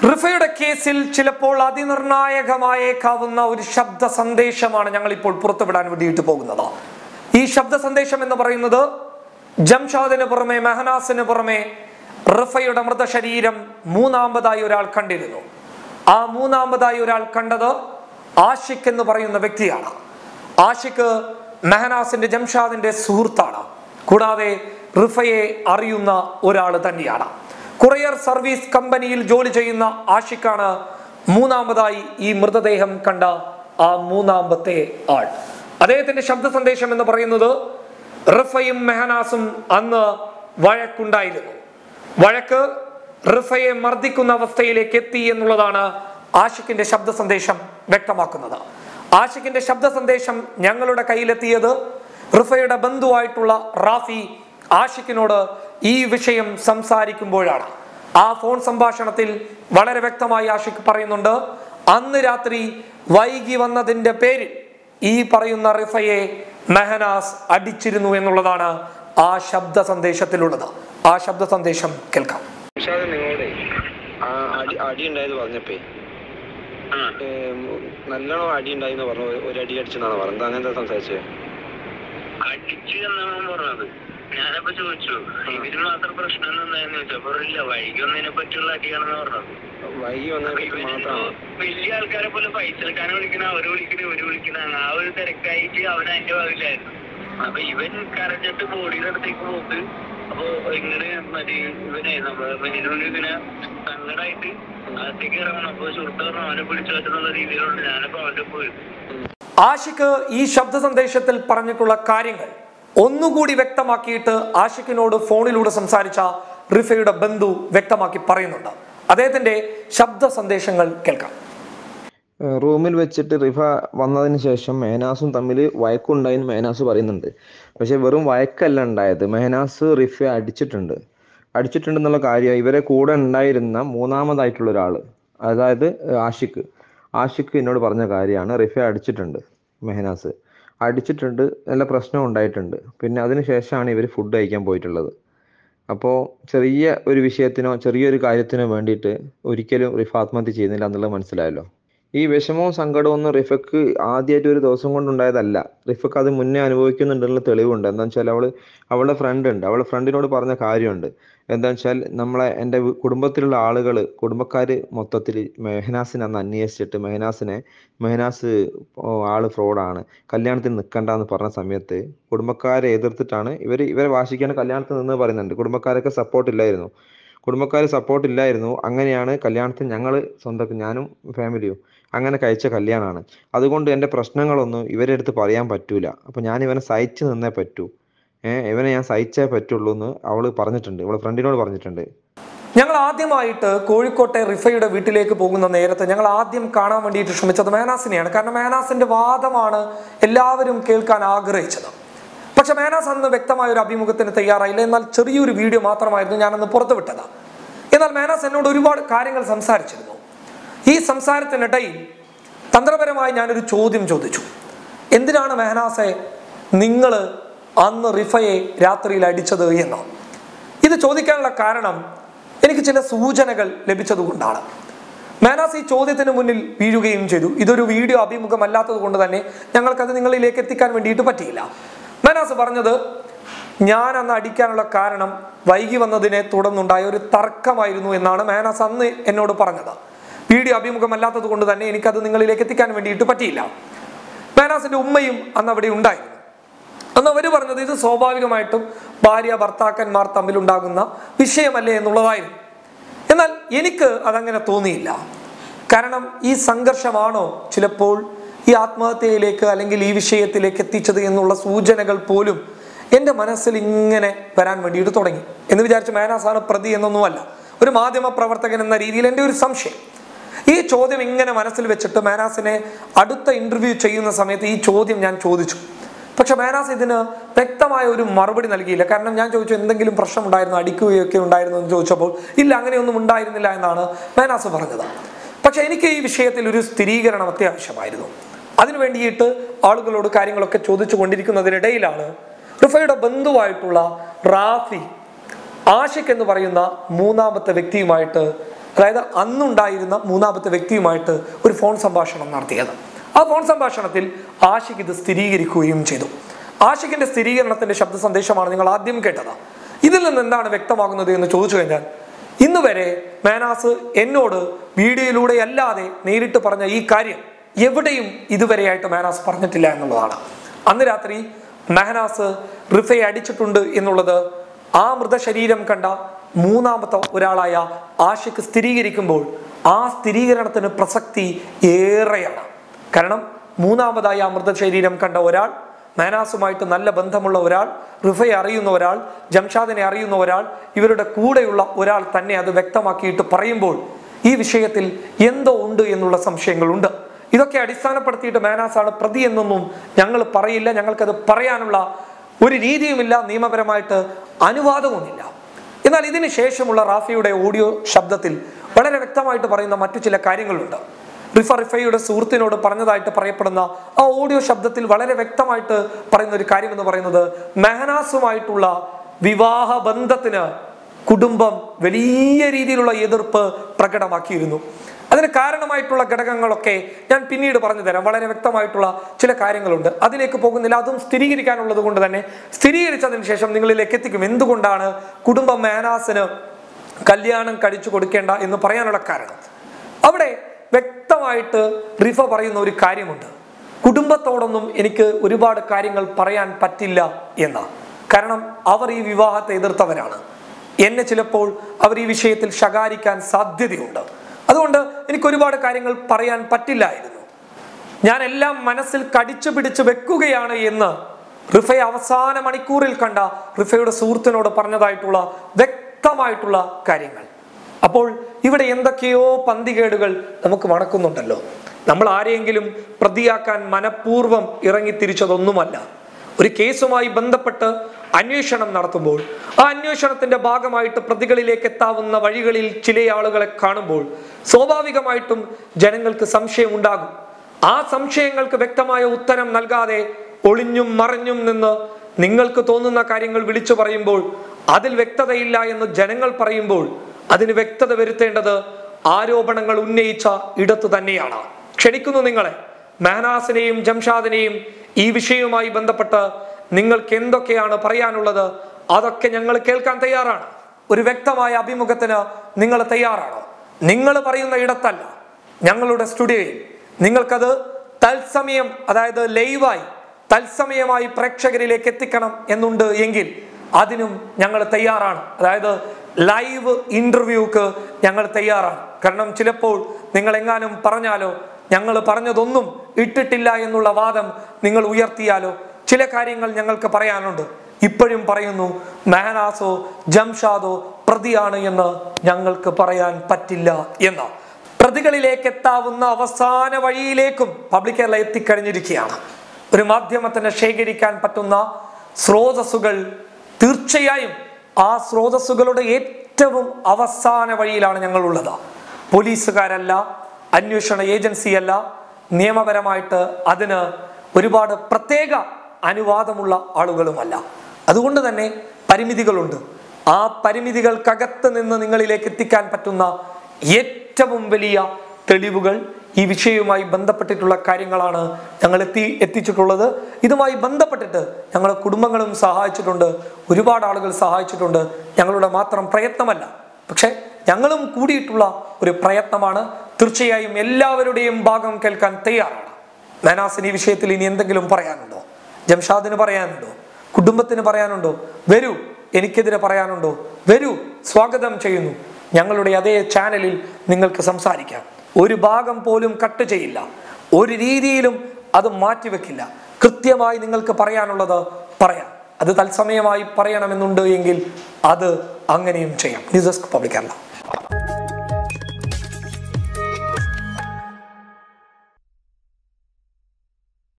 റിഫയുടെ കേസിൽ ചിലപ്പോൾ അതിനിർണായകമായേക്കാവുന്ന ഒരു ശബ്ദ സന്ദേശമാണ് ഞങ്ങൾ ഇപ്പോൾ പുറത്തുവിടാൻ വേണ്ടിയിട്ട് പോകുന്നത് ഈ ശബ്ദ സന്ദേശം എന്ന് പറയുന്നത് ജംഷാദിന് പുറമെ മെഹനാസിന് പുറമെ റിഫയുടെ മൃതശരീരം മൂന്നാമതായി ഒരാൾ കണ്ടിരുന്നു ആ മൂന്നാമതായി ഒരാൾ കണ്ടത് ആഷിഖ് എന്ന് പറയുന്ന വ്യക്തിയാണ് ആഷിഖ് മെഹനാസിന്റെ ജംഷാദിന്റെ സുഹൃത്താണ് കൂടാതെ റിഫയെ അറിയുന്ന ഒരാൾ തന്നെയാണ് കൊറിയർ സർവീസ് കമ്പനിയിൽ ജോലി ചെയ്യുന്ന ആഷിഖാണ് മൂന്നാമതായി ഈ മൃതദേഹം കണ്ട ആ മൂന്നാമത്തെ ആൾ അദ്ദേഹത്തിന്റെ ശബ്ദ സന്ദേശം എന്ന് പറയുന്നത് റിഫയും മെഹനാസും അന്ന് വഴക്കുണ്ടായിരുന്നു വഴക്ക് റിഫയെ മർദ്ദിക്കുന്ന അവസ്ഥയിലേക്ക് എത്തി എന്നുള്ളതാണ് ആഷിഖിന്റെ ശബ്ദ സന്ദേശം വ്യക്തമാക്കുന്നത് ആഷിഖിന്റെ ശബ്ദ സന്ദേശം ഞങ്ങളുടെ കയ്യിലെത്തിയത് റിഫയുടെ ബന്ധുവായിട്ടുള്ള റാഫി ആഷിഖിനോട് ഈ വിഷയം സംസാരിക്കുമ്പോഴാണ് ആ ഫോൺ സംഭാഷണത്തിൽ വളരെ വ്യക്തമായി ആഷിഖ് പറയുന്നുണ്ട് അന്ന് രാത്രി വൈകി വന്നതിന്റെ പേരിൽ ഈ പറയുന്ന റിഫയെ മെഹനാസ് അടിച്ചിരുന്നു എന്നുള്ളതാണ് ആ ശബ്ദ സന്ദേശത്തിലുള്ളത് ആ ശബ്ദ സന്ദേശം കേൾക്കാം നിഷാദ് നിങ്ങളോടെ ആ അടി അടി ഉണ്ടായത് പറഞ്ഞപ്പേ ഏം, നല്ലോണം അടി ഉണ്ടായിന്ന് പറഞ്ഞു ഒരു- ഒരു അടി അടിച്ചെന്നാണ് പറഞ്ഞത് അങ്ങനത്തെ സംസാരിച്ചേ അടിച്ചു എന്നാണ് പറഞ്ഞത് ഞാനപ്പോ ചോദിച്ചു ഇവര് മാത്രം പ്രശ്നം എന്താന്ന് ചോദിച്ചു അപ്പൊ ഇല്ല വൈകി ഒന്നതിനെ പറ്റിയുള്ള അടിയാണെന്ന് പറഞ്ഞത് വൈകി വന്നതിനെ പറ്റി മാത്രമാണ് വലിയ ആൾക്കാരെ പോലെ പൈസ എടുക്കാനെ വിളിക്കണ അവര് വിളിക്കണ ഇവര് വിളിക്കണ ആ ഒരു തിരക്കായിട്ട് അവൻ അതിന്റെ ഭാഗമില്ലായിരുന്നു അപ്പൊ ഇവൻ കരഞ്ഞിട്ട് ബോഡിയുടെ അടുത്തേക്ക് പോക്ക് അപ്പൊ ഇങ്ങനെ മറ്റേ ഇവനെ നമ്മുടെ മെനിനുള്ളിൽ ഇങ്ങനെ സങ്കടമായിട്ട് അകത്തേക്ക് ഇറങ്ങണം അപ്പൊ സുഹൃത്ത് പറഞ്ഞു അവനെ പിടിച്ചു പറ്റുന്നുള്ള രീതിയിലുണ്ട് ഞാനപ്പോ അവന്റെ പോയി ആഷിഖ് ഈ ശബ്ദ സന്ദേശത്തിൽ പറഞ്ഞിട്ടുള്ള കാര്യങ്ങൾ ഒന്നുകൂടി വ്യക്തമാക്കിയിട്ട് ആഷിഖിനോട് ഫോണിലൂടെ സംസാരിച്ച റിഫയുടെ ബന്ധു വ്യക്തമാക്കി പറയുന്നുണ്ട് അദ്ദേഹത്തിന്റെ ശബ്ദ സന്ദേശങ്ങൾ കേൾക്കാം ഏഹ് റൂമിൽ വെച്ചിട്ട് റിഫ വന്നതിന് ശേഷം മെഹനാസും തമ്മിൽ വഴക്കുണ്ടായെന്ന് മെഹനാസ് പറയുന്നുണ്ട് പക്ഷെ വെറും വഴക്കല്ല ഉണ്ടായത് മെഹനാസ് റിഫയെ അടിച്ചിട്ടുണ്ട് അടിച്ചിട്ടുണ്ടെന്നുള്ള കാര്യം ഇവരെ കൂടെ ഉണ്ടായിരുന്ന മൂന്നാമതായിട്ടുള്ള ഒരാൾ അതായത് ഏഹ് ആഷിഖ് ആഷിഖ് എന്നോട് പറഞ്ഞ കാര്യമാണ് റിഫയെ അടിച്ചിട്ടുണ്ട് മെഹനാസ് അടിച്ചിട്ടുണ്ട് നല്ല പ്രശ്നം ഉണ്ടായിട്ടുണ്ട് പിന്നെ അതിന് ശേഷമാണ് ഇവർ ഫുഡ് കഴിക്കാൻ പോയിട്ടുള്ളത് അപ്പോൾ ചെറിയ ഒരു വിഷയത്തിനോ ചെറിയൊരു കാര്യത്തിനോ വേണ്ടിയിട്ട് ഒരിക്കലും റിഫ ആത്മഹത്യ ചെയ്യുന്നില്ല എന്നുള്ളത് മനസ്സിലായല്ലോ ഈ വിഷമവും സങ്കടവും ഒന്നും റിഫക്ക് ആദ്യമായിട്ട് ഒരു ദിവസം കൊണ്ടുണ്ടായതല്ല റിഫക്ക് അത് മുന്നേ അനുഭവിക്കുന്നുണ്ടെന്നുള്ള തെളിവുണ്ട് എന്താ വെച്ചാൽ അവള് അവളുടെ ഫ്രണ്ട് ഉണ്ട് അവളുടെ ഫ്രണ്ടിനോട് പറഞ്ഞ കാര്യമുണ്ട് എന്താ വെച്ചാൽ നമ്മളെ എൻ്റെ വി- കുടുംബത്തിലുള്ള ആളുകൾ കുടുംബക്കാർ മൊത്തത്തിൽ മെഹനാസിനെ അന്ന് അന്വേഷിച്ചിട്ട് മെഹനാസിനെ മെഹനാസ് ഓ, ആള് ഫ്രോഡാണ് കല്യാണത്തിന് നിൽക്കണ്ടെന്ന് പറഞ്ഞ സമയത്ത് കുടുംബക്കാരെ എതിർത്തിട്ടാണ് ഇവർ ഇവരെ വാശിക്കാണ് കല്യാണത്തിന് നിന്ന് പറയുന്നുണ്ട് കുടുംബക്കാരൊക്കെ സപ്പോർട്ട് ഇല്ലായിരുന്നു കുടുംബക്കാർ സപ്പോർട്ട് ഇല്ലായിരുന്നു അങ്ങനെയാണ് കല്യാണത്തിന് ഞങ്ങൾ സ്വന്തം ഞാനും ഫാമിലിയും അങ്ങനെ കഴിച്ച കല്യാണമാണ് അതുകൊണ്ട് എൻ്റെ പ്രശ്നങ്ങളൊന്നും ഇവരുടെ അടുത്ത് പറയാൻ പറ്റൂല അപ്പൊ ഞാൻ ഇവനെ സഹിച്ചു നിന്നേ പറ്റൂ ഏഹ് ഇവനെ ഞാൻ സഹിച്ചേ പറ്റുള്ളൂ എന്ന് അവള് പറഞ്ഞിട്ടുണ്ട് അവളെ ഫ്രണ്ടിനോട് പറഞ്ഞിട്ടുണ്ട് ഞങ്ങൾ ആദ്യമായിട്ട് കോഴിക്കോട്ടെ റിഫയുടെ വീട്ടിലേക്ക് പോകുന്ന നേരത്ത് ഞങ്ങൾ ആദ്യം കാണാൻ വേണ്ടിയിട്ട് ശ്രമിച്ചത് മേനാസിനെയാണ് കാരണം മേനാസിന്റെ വാദമാണ് എല്ലാവരും കേൾക്കാൻ ആഗ്രഹിച്ചത് പക്ഷെ മേനാസ് അന്ന് വ്യക്തമായ ഒരു അഭിമുഖത്തിന് തയ്യാറായില്ല എന്നാൽ ചെറിയൊരു വീഡിയോ മാത്രമായിരുന്നു ഞാനന്ന് പുറത്തുവിട്ടത് എന്നാൽ മേനാസ് എന്നോട് ഒരുപാട് കാര്യങ്ങൾ സംസാരിച്ചിരുന്നു ഈ സംസാരത്തിനിടയിൽ തന്ത്രപരമായി ഞാനൊരു ചോദ്യം ചോദിച്ചു എന്തിനാണ് മെഹനാസെ നിങ്ങൾ അന്ന് റിഫയെ രാത്രിയിൽ അടിച്ചത് എന്ന് ഇത് ചോദിക്കാനുള്ള കാരണം എനിക്ക് ചില സൂചനകൾ ലഭിച്ചതുകൊണ്ടാണ് മാനാസ് ഈ ചോദ്യത്തിന് മുന്നിൽ വീഴുകയും ചെയ്തു ഇതൊരു വീഡിയോ അഭിമുഖമല്ലാത്തത് കൊണ്ട് തന്നെ ഞങ്ങൾക്കത് നിങ്ങളിലേക്ക് എത്തിക്കാൻ വേണ്ടിയിട്ട് പറ്റിയില്ല മാനാസ് പറഞ്ഞത് ഞാൻ അന്ന് അടിക്കാനുള്ള കാരണം വൈകി വന്നതിനെ തുടർന്നുണ്ടായ ഒരു തർക്കമായിരുന്നു എന്നാണ് മാനാസ് അന്ന് എന്നോട് പറഞ്ഞത് വീഡിയോ അഭിമുഖമല്ലാത്തത് കൊണ്ട് തന്നെ എനിക്കത് നിങ്ങളിലേക്ക് എത്തിക്കാൻ വേണ്ടിയിട്ട് പറ്റിയില്ല മാനാസിന്റെ ഉമ്മയും അന്ന് അവിടെ ഉണ്ടായിരുന്നു അന്ന് അവർ പറഞ്ഞത് ഇത് സ്വാഭാവികമായിട്ടും ഭാര്യ ഭർത്താക്കന്മാർ തമ്മിലുണ്ടാകുന്ന വിഷയമല്ലേ എന്നുള്ളതായിരുന്നു എന്നാൽ എനിക്ക് അതങ്ങനെ തോന്നിയില്ല കാരണം ഈ സംഘർഷമാണോ ചിലപ്പോൾ ഈ ആത്മഹത്യയിലേക്ക് അല്ലെങ്കിൽ ഈ വിഷയത്തിലേക്ക് എത്തിച്ചത് എന്നുള്ള സൂചനകൾ പോലും എൻ്റെ മനസ്സിൽ ഇങ്ങനെ വരാൻ വേണ്ടിയിട്ട് തുടങ്ങി എന്ന് വിചാരിച്ച് മേനാസാണ് പ്രതി എന്നൊന്നുമല്ല ഒരു മാധ്യമ പ്രവർത്തകൻ എന്ന രീതിയിൽ എൻ്റെ ഒരു സംശയം ഈ ചോദ്യം ഇങ്ങനെ മനസ്സിൽ വെച്ചിട്ട് മാനാസിനെ അടുത്ത ഇന്റർവ്യൂ ചെയ്യുന്ന സമയത്ത് ഈ ചോദ്യം ഞാൻ ചോദിച്ചു പക്ഷെ മാനാസ് ഇതിന് വ്യക്തമായ ഒരു മറുപടി നൽകിയില്ല കാരണം ഞാൻ ചോദിച്ചു എന്തെങ്കിലും പ്രശ്നം ഉണ്ടായിരുന്നു അടിക്കുകയൊക്കെ ഉണ്ടായിരുന്നു എന്ന് ചോദിച്ചപ്പോൾ ഇല്ല അങ്ങനെയൊന്നും ഉണ്ടായിരുന്നില്ല എന്നാണ് മാനാസ് പറഞ്ഞത് പക്ഷെ എനിക്ക് ഈ വിഷയത്തിൽ ഒരു സ്ഥിരീകരണം അത്യാവശ്യമായിരുന്നു അതിനു വേണ്ടിയിട്ട് ആളുകളോട് കാര്യങ്ങളൊക്കെ ചോദിച്ചു കൊണ്ടിരിക്കുന്നതിനിടയിലാണ് റുഫയുടെ ബന്ധുവായിട്ടുള്ള റാഫി ആഷിഖ് എന്ന് പറയുന്ന മൂന്നാമത്തെ വ്യക്തിയുമായിട്ട് അതായത് അന്നുണ്ടായിരുന്ന മൂന്നാമത്തെ വ്യക്തിയുമായിട്ട് ഒരു ഫോൺ സംഭാഷണം നടത്തിയത് ആ ഫോൺ സംഭാഷണത്തിൽ ആഷിഖ് ഇത് സ്ഥിരീകരിക്കുകയും ചെയ്തു ആഷിഖിന്റെ സ്ഥിരീകരണത്തിന്റെ ശബ്ദ സന്ദേശമാണ് നിങ്ങൾ ആദ്യം കേട്ടത് ഇതിൽ നിന്ന് എന്താണ് വ്യക്തമാകുന്നത് എന്ന് ചോദിച്ചു കഴിഞ്ഞാൽ ഇന്ന് വരെ മാനാസ് എന്നോട് വീഡിയോയിലൂടെ അല്ലാതെ നേരിട്ട് പറഞ്ഞ ഈ കാര്യം എവിടെയും ഇതുവരെയായിട്ട് മാനാസ് പറഞ്ഞിട്ടില്ല എന്നുള്ളതാണ് അന്ന് രാത്രി മെഹനാസ് റിഫയെ അടിച്ചിട്ടുണ്ട് എന്നുള്ളത് ആ മൃതശരീരം കണ്ട മൂന്നാമത്തെ ഒരാളായ ആഷിഖ് സ്ഥിരീകരിക്കുമ്പോൾ ആ സ്ഥിരീകരണത്തിന് പ്രസക്തി ഏറെയാണ് കാരണം മൂന്നാമതായി ആ മൃതശരീരം കണ്ട ഒരാൾ മാനാസുമായിട്ട് നല്ല ബന്ധമുള്ള ഒരാൾ റിഫയെ അറിയുന്ന ഒരാൾ ജംഷാദിനെ അറിയുന്ന ഒരാൾ ഇവരുടെ കൂടെയുള്ള ഒരാൾ തന്നെ അത് വ്യക്തമാക്കിയിട്ട് പറയുമ്പോൾ ഈ വിഷയത്തിൽ എന്തോ ഉണ്ട് എന്നുള്ള സംശയങ്ങളുണ്ട് ഇതൊക്കെ അടിസ്ഥാനപ്പെടുത്തിയിട്ട് മാനാസാണ് പ്രതി എന്നൊന്നും ഞങ്ങൾ പറയില്ല ഞങ്ങൾക്കത് പറയാനുള്ള ഒരു രീതിയുമില്ല നിയമപരമായിട്ട് അനുവാദവുമില്ല എന്നാൽ ഇതിന് ശേഷമുള്ള റാഫിയുടെ ഓഡിയോ ശബ്ദത്തിൽ വളരെ വ്യക്തമായിട്ട് പറയുന്ന മറ്റു ചില കാര്യങ്ങളുണ്ട് റിഫ റിഫയുടെ സുഹൃത്തിനോട് പറഞ്ഞതായിട്ട് പറയപ്പെടുന്ന ആ ഓഡിയോ ശബ്ദത്തിൽ വളരെ വ്യക്തമായിട്ട് പറയുന്ന ഒരു കാര്യം എന്ന് പറയുന്നത് മെഹനാസുമായിട്ടുള്ള വിവാഹ ബന്ധത്തിന് കുടുംബം വലിയ രീതിയിലുള്ള എതിർപ്പ് പ്രകടമാക്കിയിരുന്നു അതിന് കാരണമായിട്ടുള്ള ഘടകങ്ങളൊക്കെ ഞാൻ പിന്നീട് പറഞ്ഞു തരാം വളരെ വ്യക്തമായിട്ടുള്ള ചില കാര്യങ്ങളുണ്ട് അതിലേക്ക് പോകുന്നില്ല അതും സ്ഥിരീകരിക്കാനുള്ളത് കൊണ്ട് തന്നെ സ്ഥിരീകരിച്ചതിന് ശേഷം നിങ്ങളിലേക്ക് എത്തിക്കും എന്തുകൊണ്ടാണ് കുടുംബം മാനാസിന് കല്യാണം കഴിച്ചു കൊടുക്കേണ്ട എന്ന് പറയാനുള്ള കാരണം അവിടെ വ്യക്തമായിട്ട് റിഫ പറയുന്ന ഒരു കാര്യമുണ്ട് കുടുംബത്തോടൊന്നും എനിക്ക് ഒരുപാട് കാര്യങ്ങൾ പറയാൻ പറ്റില്ല എന്ന കാരണം അവർ ഈ വിവാഹത്തെ എതിർത്തവരാണ് എന്നെ ചിലപ്പോൾ അവർ ഈ വിഷയത്തിൽ ശകാരിക്കാൻ സാധ്യതയുണ്ട് അതുകൊണ്ട് എനിക്ക് ഒരുപാട് കാര്യങ്ങൾ പറയാൻ പറ്റില്ലായിരുന്നു ഞാൻ എല്ലാം മനസ്സിൽ കടിച്ചു പിടിച്ച് വെക്കുകയാണ് എന്ന് റിഫയെ അവസാന മണിക്കൂറിൽ കണ്ട റിഫയുടെ സുഹൃത്തിനോട് പറഞ്ഞതായിട്ടുള്ള വ്യക്തമായിട്ടുള്ള കാര്യങ്ങൾ അപ്പോൾ ഇവിടെ എന്തൊക്കെയോ പന്തികേടുകൾ നമുക്ക് മണക്കുന്നുണ്ടല്ലോ നമ്മൾ ആരെയെങ്കിലും പ്രതിയാക്കാൻ മനഃപൂർവ്വം ഇറങ്ങി തിരിച്ചതൊന്നുമല്ല ഒരു കേസുമായി ബന്ധപ്പെട്ട് അന്വേഷണം നടത്തുമ്പോൾ ആ അന്വേഷണത്തിന്റെ ഭാഗമായിട്ട് പ്രതികളിലേക്ക് എത്താവുന്ന വഴികളിൽ ചില ആളുകളെ കാണുമ്പോൾ സ്വാഭാവികമായിട്ടും ജനങ്ങൾക്ക് സംശയം ഉണ്ടാകും ആ സംശയങ്ങൾക്ക് വ്യക്തമായ ഉത്തരം നൽകാതെ ഒളിഞ്ഞും മറഞ്ഞും നിന്ന് നിങ്ങൾക്ക് തോന്നുന്ന കാര്യങ്ങൾ വിളിച്ചു പറയുമ്പോൾ അതിൽ വ്യക്തതയില്ല എന്ന് ജനങ്ങൾ പറയുമ്പോൾ അതിന് വ്യക്തത വരുത്തേണ്ടത് ആരോപണങ്ങൾ ഉന്നയിച്ച ഇടത്തു തന്നെയാണ് ക്ഷണിക്കുന്നു നിങ്ങളെ മെഹനാസിനെയും ജംഷാദിനെയും ഈ വിഷയവുമായി ബന്ധപ്പെട്ട് നിങ്ങൾക്ക് എന്തൊക്കെയാണ് പറയാനുള്ളത് അതൊക്കെ ഞങ്ങൾ കേൾക്കാൻ തയ്യാറാണ് ഒരു വ്യക്തമായ അഭിമുഖത്തിന് നിങ്ങൾ തയ്യാറാണോ നിങ്ങൾ പറയുന്ന ഇടത്തല്ല ഞങ്ങളുടെ സ്റ്റുഡിയോയിൽ നിങ്ങൾക്കത് തത്സമയം അതായത് ലൈവായി തത്സമയമായി പ്രേക്ഷകരിലേക്ക് എത്തിക്കണം എന്നുണ്ട് എങ്കിൽ അതിനും ഞങ്ങൾ തയ്യാറാണ് അതായത് ലൈവ് ഇന്റർവ്യൂക്ക് ഞങ്ങൾ തയ്യാറാണ് കാരണം ചിലപ്പോൾ നിങ്ങൾ എങ്ങാനും പറഞ്ഞാലോ ഞങ്ങൾ പറഞ്ഞതൊന്നും ഇട്ടിട്ടില്ല എന്നുള്ള വാദം നിങ്ങൾ ഉയർത്തിയാലോ ചില കാര്യങ്ങൾ ഞങ്ങൾക്ക് പറയാനുണ്ട് ഇപ്പോഴും പറയുന്നു മെഹനാസോ ജംഷാദോ പ്രതിയാണ് എന്ന് ഞങ്ങൾക്ക് പറയാൻ പറ്റില്ല എന്ന് പ്രതികളിലേക്ക് എത്താവുന്ന അവസാന വഴിയിലേക്കും പബ്ലിക് കേരള എത്തിക്കഴിഞ്ഞിരിക്കുകയാണ് ഒരു മാധ്യമത്തിന് ശേഖരിക്കാൻ പറ്റുന്ന സ്രോതസ്സുകൾ തീർച്ചയായും ആ സ്രോതസ്സുകളുടെ ഏറ്റവും അവസാന വഴിയിലാണ് ഞങ്ങളുള്ളത് പോലീസുകാരല്ല അന്വേഷണ ഏജൻസിയല്ല നിയമപരമായിട്ട് അതിന് ഒരുപാട് പ്രത്യേക അനുവാദമുള്ള ആളുകളുമല്ല അതുകൊണ്ട് തന്നെ പരിമിതികളുണ്ട് ആ പരിമിതികൾക്കകത്ത് നിന്ന് നിങ്ങളിലേക്ക് എത്തിക്കാൻ പറ്റുന്ന ഏറ്റവും വലിയ തെളിവുകൾ ഈ വിഷയവുമായി ബന്ധപ്പെട്ടിട്ടുള്ള കാര്യങ്ങളാണ് ഞങ്ങൾ എത്തി എത്തിച്ചിട്ടുള്ളത് ഇതുമായി ബന്ധപ്പെട്ടിട്ട് ഞങ്ങളെ കുടുംബങ്ങളും സഹായിച്ചിട്ടുണ്ട് ഒരുപാട് ആളുകൾ സഹായിച്ചിട്ടുണ്ട് ഞങ്ങളുടെ മാത്രം പ്രയത്നമല്ല പക്ഷെ ഞങ്ങളും കൂടിയിട്ടുള്ള ഒരു പ്രയത്നമാണ് തീർച്ചയായും എല്ലാവരുടെയും ഭാഗം കേൾക്കാൻ തയ്യാറാണ് മെനാസിന് ഈ വിഷയത്തിൽ ഇനി എന്തെങ്കിലും പറയാനുണ്ടോ ജംഷാദിന് പറയാനുണ്ടോ കുടുംബത്തിന് പറയാനുണ്ടോ വരൂ എനിക്കെതിരെ പറയാനുണ്ടോ വരൂ സ്വാഗതം ചെയ്യുന്നു ഞങ്ങളുടെ അതേ ചാനലിൽ നിങ്ങൾക്ക് സംസാരിക്കാം ഒരു ഭാഗം പോലും കട്ട് ചെയ്യില്ല ഒരു രീതിയിലും അത് മാറ്റിവെക്കില്ല കൃത്യമായി നിങ്ങൾക്ക് പറയാനുള്ളത് പറയാം അത് തത്സമയമായി പറയണമെന്നുണ്ട് എങ്കിൽ അത് അങ്ങനെയും ചെയ്യാം ന്യൂസ് ഡെസ്ക് പബ്ലിക് കേരള